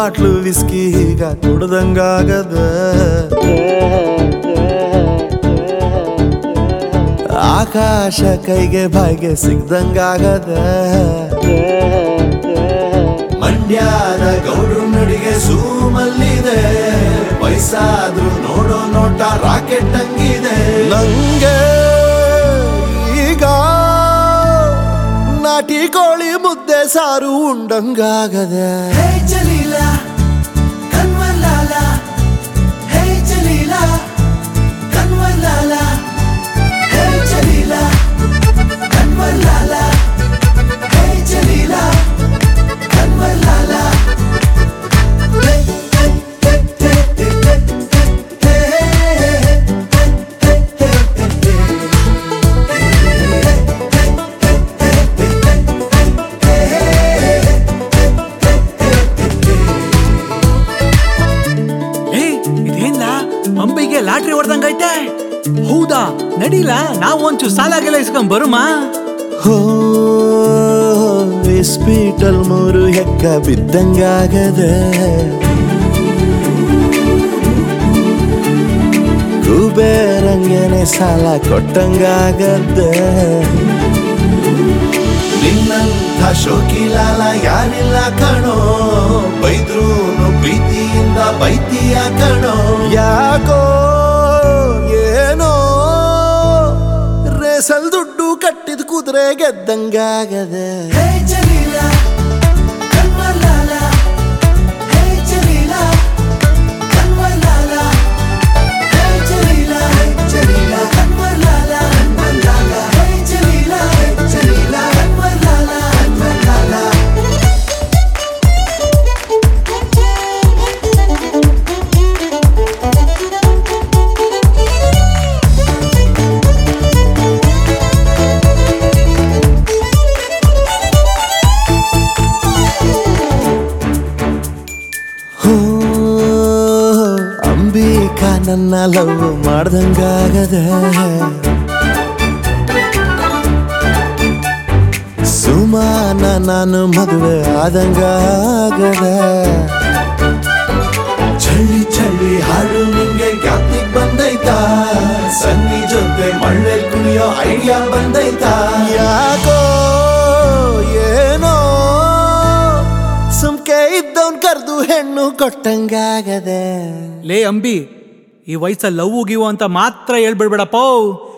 Bottle whisky ಈಗ ಕುಡ್ದಂಗಾಗದ ಆಕಾಶ ಕೈಗೆ ಬಾಯಿಗೆ ಸಿಗ್ದಂಗಾಗದ ಮಂಡ್ಯದ ಗೌಡ್ರು ನಡಿಗೆ ಸೂಮಲ್ಲಿದೆ ವಯಸ್ಸಾದ್ರೂ ನೋಡೋ ನೋಟ ರಾಕೆಟ್ ಹಂಗಿದೆ ನಂಗೆ ಈಗ ನಾಟಿ ಕೋಳಿ ಮುದ್ದೆ ಸಾರು ಉಂಡಂಗಾಗದೆ Hey Jalila, Kanwalala. Hey Jalila, Kanwalala. Hey Jalila, Kanwalala. Hey Jalila, Kanwalala. Hey, hey, hey, hey, hey, hey, hey, hey, hey, hey, hey, hey, ಏ ಇದೇನ್ಲ ಅಂಬಿಗೆ ಲಾಟ್ರಿ ಹೊಡ್ದಂಗೈತೆ ಹೌದಾ ನಡೀಲ ನಾವು ಒಂಚೂರು ಸಾಲಾಗೆಲ್ಲ ಇಸ್ಕೊಂಡ್ ಬರುಮಾ ಹೋ ಇಸ್ಪೀಟಲ್ ಮೂರು ಹೆಕ್ಕ ಬಿದ್ದಂಗಾಗದೆ ಕುಬೇರಂಗೆನೆ ಸಾಲ ಕೊಟ್ಟಂಗಾಗದೆ ನಿನ್ನಂಥ ಶೋಕಿಲಾಲ ಯಾರಿಲ್ಲ ಕಣೋ ಬೈದ್ರೂನು ಪ್ರೀತಿಯಿಂದ ಬೈತೀಯ ಕಣೋ ಯಾಕೋ ಏನೋ ರೇಸಲ್ ದುಡ್ಡು ಕಟ್ಟಿದ ಕುದುರೆ ಗೆದ್ದಂಗಾಗದೆ Hey Jalila, Kanwalala. Hey Jalila, Kanwalala. Hey Jalila, Hey Jalila, Kanwalala, Kanwalala. Hey Jalila, Hey Jalila, Kanwalala, Kanwalala. ಹೋ ಅಂಬಿಕಾ ನನ್ನ ಲವ್ ಮಾಡ್ದಂಗಾಗದೆ ಸುಮಾನ ನಾನು ಮದುವೆ ಆದಂಗಾಗದೆ ಚಳಿ ಚಳಿ ಹಾಡು ನಿಂಗೆ ಜ್ಞಾಪ್ತಿಗ್ ಬಂದೈತಾ ಸನ್ನಿ ಜೊತೆ ಮಳ್ಳೆ ಕುಣಿಯೋ ಐಡಿಯಾ ಬಂದೈತಾ ಯಾಕೋ ಏನೋ ಸುಮ್ಕೆ ಇದ್ದವನ್ ಕರ್ದು ಹೆಣ್ಣು ಕೊಟ್ಟಂಗಾಗದೆ ಲೇ ಅಂಬಿ ಈ ವಯಸ್ಸಲ್ಲಿ ಲವ್ ಗಿವು ಅಂತ ಮಾತ್ರ ಹೇಳ್ಬಿಡ್ಬೇಡಪ್ಪ